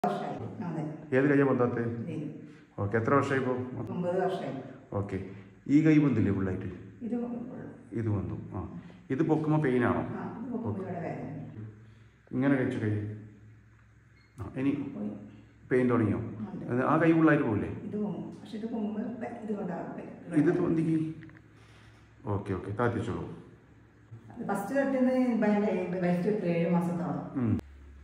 വർഷമായി അതെ ഏത് കൈയാണ് പൊന്താത്തത് ഇതിൽ ഓക്കെ എത്ര വർഷമായി ഇപ്പോൾ ഒമ്പത് വർഷമായി ഓക്കെ ഈ കൈ പൊന്തില്ലേ ഫുള്ളായിട്ട് ഇത് ഇത് വന്നു ആ ഇത് പൊക്കുമ്പോൾ പെയിനാണോ ആ ഇത് പൊക്കുമ്പോൾ ഇവിടെ വേദന ഇങ്ങനെ കഴിച്ചു കൈ ആ ഇനി പോയി പെയിൻ തുടങ്ങിയോ ഉണ്ട്. അത് ആ കൈ ഫുള്ളായിട്ട് പോകില്ലേ ഇത് പൊങ്ങും പക്ഷെ ഇത് പൊങ്ങുമ്പോൾ ഇത് കൊണ്ടാകും ഇത് പൊന്തിക്ക് ഓക്കെ ഓക്കെ താത്തിച്ചോളൂ ഫസ്റ്റ് തട്ടുന്നത് ബെൽറ്റ് ഇട്ട് ഏഴ് മാസത്തോളം ഉം.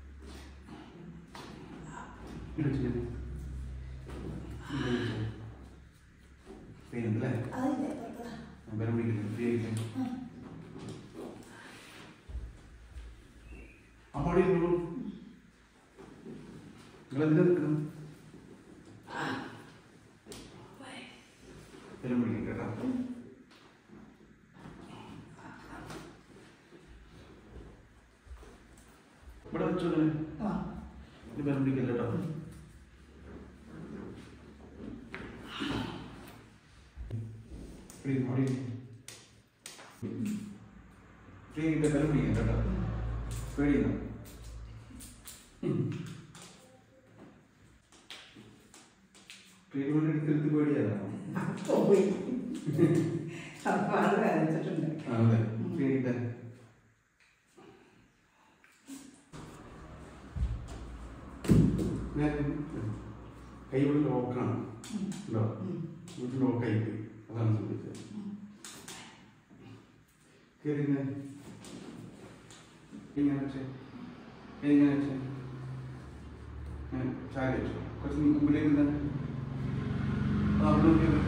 പെയിൻ ഉണ്ടല്ലേ അതില്ലേ ബലം പിടിക്കില്ല ഫ്രീ ആയിട്ട് അപ്പോൾ അവിടെ ഇരുന്നോളൂ നിങ്ങൾ എന്തിനാ നിൽക്കുന്നത് ബലം പിടിക്കും കേട്ടോ ഇവിടെ വെച്ചോളൂ ആ ഇത് ബലം പിടിക്കില്ല കേട്ടോ ഫ്രീ അവിടെ ഫ്രീ ആയിട്ട് ബലം പിടിക്കും കേട്ടോ പേടിയുന്നു ട്രീറ്റ്മെന്റ് എടുത്തെടുത്ത് പേടിയാണോ പോയി അപ്പോൾ അത് വേദനിച്ചിട്ടുണ്ട് ആ അതെ ഫ്രീ ആയിട്ട് കൈ ഇവിടെ ലോക്കാണ് ഉണ്ടോ ഇവിടെ ലോക്കായി പോയി അതാണ് സംഭവിച്ചത് കയറി ഇങ്ങനെ ഇങ്ങനെ വെച്ചേ ഇങ്ങനെ വെച്ചേ ചായ വെച്ചു കുറച്ച് മുമ്പിലേക്ക് തന്നെ ആ, അവിടെ നോക്കിയത്.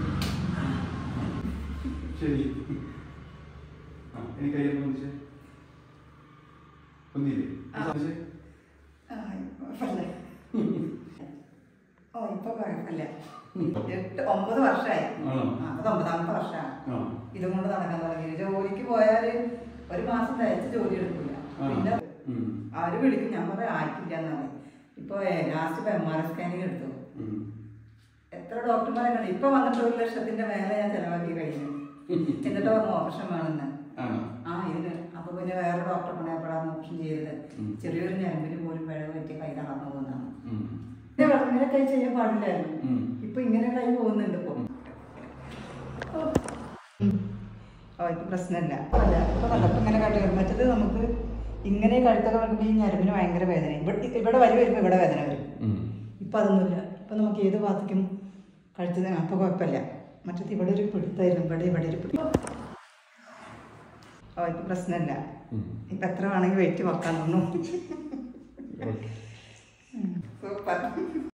ശരി ആ എനിക്ക് കയ്യിൽ പൊന്നിച്ചേ പൊന്നിയില്ലേ ആ. പൊന്നിച്ചേ? ആ, കുഴപ്പമില്ല. ഓ ഇപ്പൊ കുഴപ്പമില്ല എട്ട് ഒമ്പത് വർഷമായി ആണോ? ആ, അത് ഒമ്പതാമത്തെ വർഷമാണ് ആ ഇതും കൊണ്ട് നടക്കാൻ തുടങ്ങി ജോലിക്ക് പോയാല് ഒരു മാസം തയ്ച്ച് ജോലി എടുക്കില്ല ആ. പിന്നെ ഉം. അവര് വിളിക്കും ഞാൻ പറയാം ആയിട്ടില്ല എന്ന് പറയും ഇപ്പൊ ലാസ്റ്റ് ഇപ്പൊ എം ആർ സ്കാനിങ് എടുത്തു ഉം. എത്ര ഡോക്ടർമാരെ കണ്ടു ഇപ്പൊ വന്നിട്ട് ഒരു ലക്ഷത്തിന്റെ മേലെ ഞാൻ ചെലവാക്കി കഴിഞ്ഞു എന്നിട്ട് പറഞ്ഞു ഓപ്പറേഷൻ വേണമെന്ന് ആണോ ആ ഇതിന് അപ്പൊ പിന്നെ വേറെ ഡോക്ടറെ കൊണ്ടുപോയപ്പോഴാണ് ഓപ്പറേഷൻ ചെയ്തത് ഉം. ചെറിയൊരു ഞരമ്പിന് പോലും പിഴവ് പറ്റി കൈ തളർന്നു പോകുന്നതാണ് ഉം. പിന്നെ ഇങ്ങനെ കൈ ചെയ്യാൻ പാടില്ലായിരുന്നു ഉം. ഇപ്പൊ ഇങ്ങനെ കൈ പോകുന്നുണ്ട് ഇപ്പൊ ഓ ഇപ്പൊ പ്രശ്നമില്ല അല്ല ഇപ്പൊ കണ്ടപ്പോ ഇങ്ങനെ കണ്ടു മറ്റത് നമുക്ക് ഇങ്ങനെ കഴുത്തൊക്കെ വരുമ്പോൾ ഈ ഞരമ്പിന് ഭയങ്കര വേദന ഇവിടെ ഇവിടെ വരി വരുമ്പോൾ ഇവിടെ വേദന വരും ഉം. ഇപ്പൊ അതൊന്നുമില്ല ഇപ്പൊ നമുക്ക് ഏത് ഭാഗത്തേക്കും കഴുത്തിന് അപ്പൊ കുഴപ്പമില്ല മറ്റത് ഇവിടെ ഒരു പിടുത്തായിരുന്നു ഇവിടെ ഇവിടെ ഒരു പിടി ഓ ഇപ്പൊ പ്രശ്നമില്ല ഉം. ഇപ്പൊ എത്ര വേണമെങ്കിൽ വെയിറ്റ് വെക്കാൻ തോന്നുന്നു ഓക്കെ സൂപ്പർ